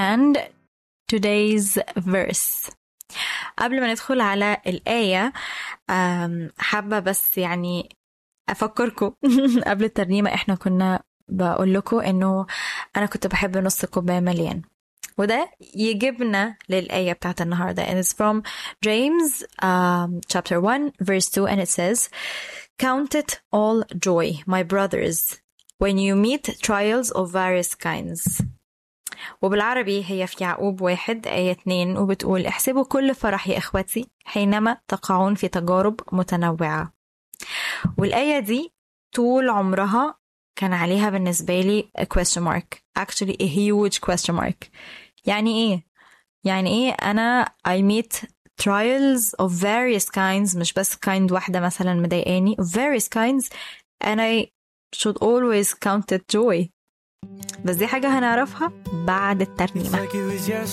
understand today's verse قبل ما ندخل على الآية أم، حابة بس يعني أفكركم قبل الترنيمة إحنا كنا بقول لكم إنه أنا كنت بحب نص كوباية مليان وده يجيبنا للآية بتاعت النهاردة and it's from James um, chapter 1 verse 2 and it says Count it all joy, my brothers, when you meet trials of various kinds. وبالعربي هي في يعقوب واحد آية اتنين وبتقول احسبوا كل فرح يا إخوتي حينما تقعون في تجارب متنوعة والآية دي طول عمرها كان عليها بالنسبة لي a question mark actually a huge question mark يعني إيه؟ يعني إيه أنا I meet trials of various kinds مش بس kind واحدة مثلا مضايقاني of various kinds and I should always count it joy بس دي حاجة هنعرفها بعد الترنيمة Like it was yesterday.